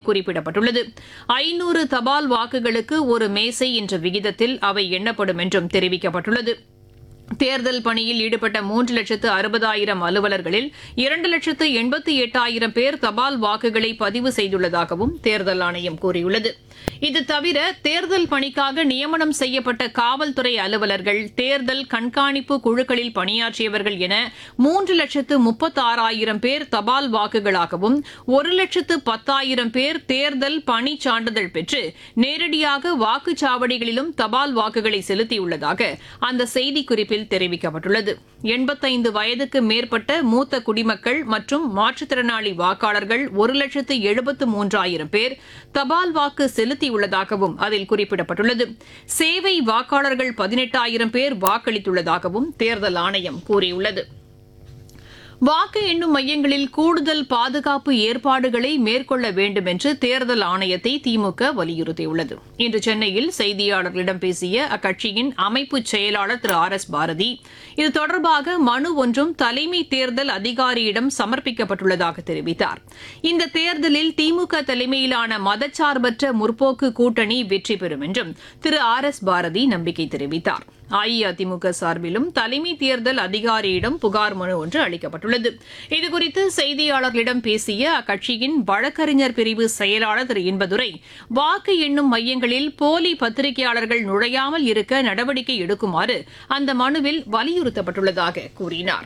குறிப்பிடப்பட்டுள்ளது ஐநூறு தபால் வாக்குகளுக்கு ஒரு மேசை என்ற விகிதத்தில் அவை எண்ணப்படும் என்றும் தெரிவிக்கப்பட்டுள்ளது தேர்தல் பணியில் ஈடுபட்ட மூன்று லட்சத்து அறுபதாயிரம் அலுவலர்களில் இரண்டு லட்சத்து எண்பத்தி எட்டாயிரம் பேர் தபால் வாக்குகளை பதிவு செய்துள்ளதாகவும் தேர்தல் ஆணையம் கூறியுள்ளது இது தவிர தேர்தல் பணிக்காக நியமனம் செய்யப்பட்ட காவல்துறை அலுவலர்கள் தேர்தல் கண்காணிப்பு குழுக்களில் பணியாற்றியவர்கள் என மூன்று லட்சத்து முப்பத்தாறாயிரம் பேர் தபால் வாக்குகளாகவும் ஒரு லட்சத்து பத்தாயிரம் பேர் தேர்தல் பணி சான்றிதழ் பெற்று நேரடியாக வாக்குச்சாவடிகளிலும் தபால் வாக்குகளை செலுத்தியுள்ளதாக அந்த செய்திக்குறிப்பில் தெரிவிக்கப்பட்டுள்ளது எண்பத்தைந்து வயதுக்கு மேற்பட்ட மூத்த குடிமக்கள் மற்றும் மாற்றுத்திறனாளி வாக்காளர்கள் ஒரு லட்சத்து எழுபத்து மூன்றாயிரம் பேர் தபால் வாக்கு செலுத்தியுள்ளதாகவும் அதில் குறிப்பிடப்பட்டுள்ளது சேவை வாக்காளர்கள் பதினெட்டாயிரம் பேர் வாக்களித்துள்ளதாகவும் தேர்தல் ஆணையம் கூறியுள்ளது வாக்கு எண்ணும் மையங்களில் கூடுதல் பாதுகாப்பு ஏற்பாடுகளை மேற்கொள்ள வேண்டும் என்று தேர்தல் ஆணையத்தை திமுக வலியுறுத்தியுள்ளது இன்று சென்னையில் செய்தியாளர்களிடம் பேசிய அக்கட்சியின் அமைப்பு செயலாளர் திரு ஆர் எஸ் பாரதி இது தொடர்பாக மனு ஒன்றும் தலைமை தேர்தல் அதிகாரியிடம் சமர்ப்பிக்கப்பட்டுள்ளதாக தெரிவித்தார் இந்த தேர்தலில் திமுக தலைமையிலான மதச்சார்பற்ற முற்போக்கு கூட்டணி வெற்றி பெறும் என்றும் திரு ஆர் எஸ் பாரதி நம்பிக்கை தெரிவித்தார் அஇஅதிமுக சார்பிலும் தலைமை தேர்தல் அதிகாரியிடம் புகார் மனு ஒன்று அளிக்கப்பட்டுள்ளது இதுகுறித்து செய்தியாளர்களிடம் பேசிய அக்கட்சியின் வழக்கறிஞர் பிரிவு செயலாளர் திரு இன்பதுரை வாக்கு எண்ணும் மையங்களில் போலி பத்திரிகையாளர்கள் நுழையாமல் இருக்க நடவடிக்கை எடுக்குமாறு அந்த மனுவில் வலியுறுத்தப்பட்டுள்ளதாக கூறினார்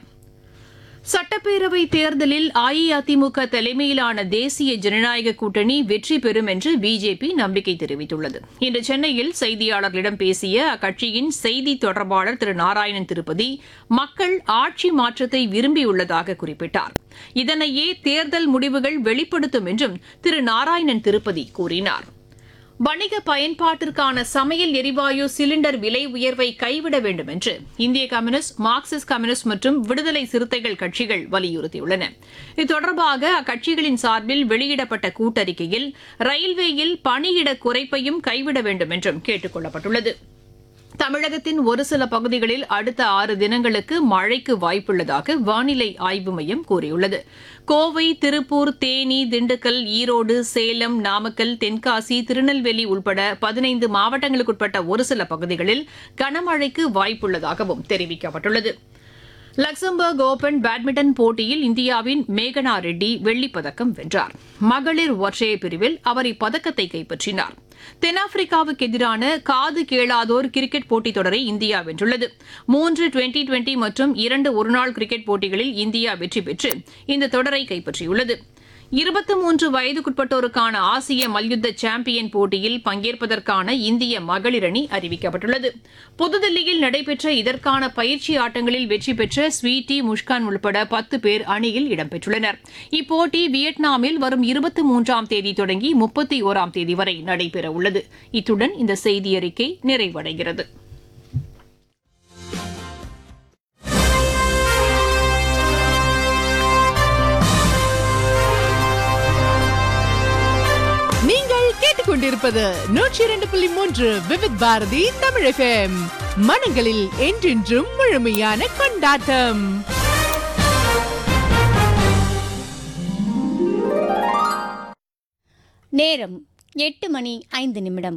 சட்டப்பேரவை தேர்தலில் அஇஅதிமுக தலைமையிலான தேசிய ஜனநாயக கூட்டணி வெற்றி பெறும் என்று பிஜேபி நம்பிக்கை தெரிவித்துள்ளது இன்று சென்னையில் செய்தியாளர்களிடம் பேசிய அக்கட்சியின் செய்தி தொடர்பாளர் திரு நாராயணன் திருப்பதி மக்கள் ஆட்சி மாற்றத்தை விரும்பியுள்ளதாக குறிப்பிட்டார் இதனையே தேர்தல் முடிவுகள் வெளிப்படுத்தும் என்றும் திரு நாராயணன் திருப்பதி கூறினார் வணிக பயன்பாட்டிற்கான சமையல் எரிவாயு சிலிண்டர் விலை உயர்வை கைவிட வேண்டும் என்று இந்திய கம்யூனிஸ்ட் மார்க்சிஸ்ட் கம்யூனிஸ்ட் மற்றும் விடுதலை சிறுத்தைகள் கட்சிகள் வலியுறுத்தியுள்ளன இது தொடர்பாக அக்கட்சிகளின் சார்பில் வெளியிடப்பட்ட கூட்டறிக்கையில் ரயில்வேயில் பணியிட குறைப்பையும் கைவிட வேண்டும் என்றும் கேட்டுக் கொள்ளப்பட்டுள்ளது தமிழகத்தின் ஒரு சில பகுதிகளில் அடுத்த ஆறு தினங்களுக்கு மழைக்கு வாய்ப்புள்ளதாக வானிலை ஆய்வு மையம் கூறியுள்ளது கோவை திருப்பூர் தேனி திண்டுக்கல் ஈரோடு சேலம் நாமக்கல் தென்காசி திருநெல்வேலி உட்பட பதினைந்து மாவட்டங்களுக்குட்பட்ட ஒரு சில பகுதிகளில் கனமழைக்கு வாய்ப்புள்ளதாகவும் தெரிவிக்கப்பட்டுள்ளது லக்சம்பர்க் ஓபன் பேட்மிண்டன் போட்டியில் இந்தியாவின் மேகனா ரெட்டி வெள்ளிப் பதக்கம் வென்றார் மகளிர் ஒற்றையர் பிரிவில் அவர் இப்பதக்கத்தை கைப்பற்றினார் தென்னாப்பிரிக்காவுக்கு எதிரான காது கேளாதோர் கிரிக்கெட் போட்டித் தொடரை இந்தியா வென்றுள்ளது மூன்று டுவெண்டி டுவெண்டி மற்றும் இரண்டு ஒருநாள் கிரிக்கெட் போட்டிகளில் இந்தியா வெற்றி பெற்று இந்த தொடரை கைப்பற்றியுள்ளது இருபத்தி மூன்று வயதுக்குட்பட்டோருக்கான ஆசிய மல்யுத்த சாம்பியன் போட்டியில் பங்கேற்பதற்கான இந்திய மகளிர் அணி அறிவிக்கப்பட்டுள்ளது புதுதில்லியில் நடைபெற்ற இதற்கான பயிற்சி ஆட்டங்களில் வெற்றி பெற்ற ஸ்வீட்டி முஷ்கான் உள்பட பத்து பேர் அணியில் இடம்பெற்றுள்ளனர் இப்போட்டி வியட்நாமில் வரும் இருபத்தி மூன்றாம் தேதி தொடங்கி முப்பத்தி ஓராம் தேதி வரை நடைபெறவுள்ளது இத்துடன் இந்த செய்தியறிக்கை நிறைவடைகிறது நீங்கள் கேட்டுக்கொண்டிருப்பது நூற்றி இரண்டு புள்ளி மூன்று விவித் பாரதி தமிழ் எஃப்எம் மனங்களில் என்றென்றும் முழுமையான கொண்டாட்டம் நேரம் எட்டு மணி ஐந்து நிமிடம்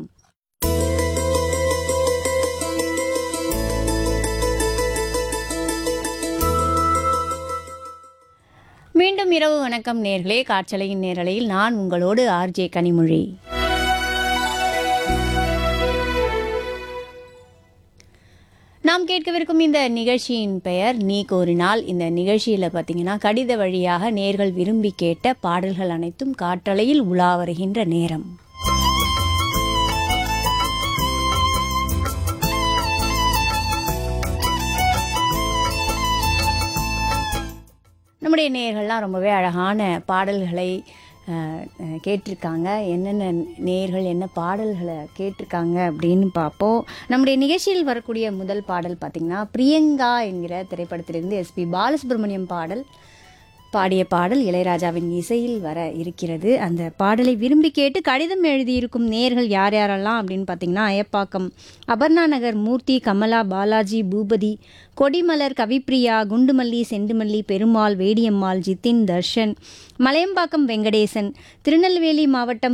மீண்டும் இரவு வணக்கம் நேர்களே காற்றலையின் நேரலையில் நான் உங்களோடு ஆர்ஜே கனிமொழி நாம் கேட்கவிருக்கும் இந்த நிகழ்ச்சியின் பெயர் நீ கோரினால் இந்த நிகழ்ச்சியில் பார்த்தீங்கன்னா கடித வழியாக நேர்கள் விரும்பி கேட்ட பாடல்கள் அனைத்தும் காற்றலையில் உலா வருகின்ற நேரம் நம்முடைய நேயர்கள்லாம் ரொம்பவே அழகான பாடல்களை அஹ், அஹ், கேட்டிருக்காங்க என்னென்ன நேயர்கள் என்ன பாடல்களை கேட்டிருக்காங்க அப்படின்னு பார்ப்போம் நம்முடைய நிகழ்ச்சியில் வரக்கூடிய முதல் பாடல் பார்த்திங்கன்னா பிரியங்கா என்கிற திரைப்படத்திலிருந்து எஸ்பி பாலசுப்ரமணியம் பாடல் பாடிய பாடல் இளையராஜாவின் இசையில் வர இருக்கிறது அந்த பாடலை விரும்பி கேட்டு கடிதம் எழுதியிருக்கும் நேர்கள் யார் யாரெல்லாம் அப்படின்னு பார்த்தீங்கன்னா அயப்பாக்கம் அபர்ணா நகர் மூர்த்தி கமலா பாலாஜி பூபதி கொடிமலர் கவிப்ரியா குண்டுமல்லி செண்டுமல்லி பெருமாள் வேடியம்மாள் ஜித்தின் தர்ஷன் மலையம்பாக்கம் வெங்கடேசன் திருநெல்வேலி மாவட்டம்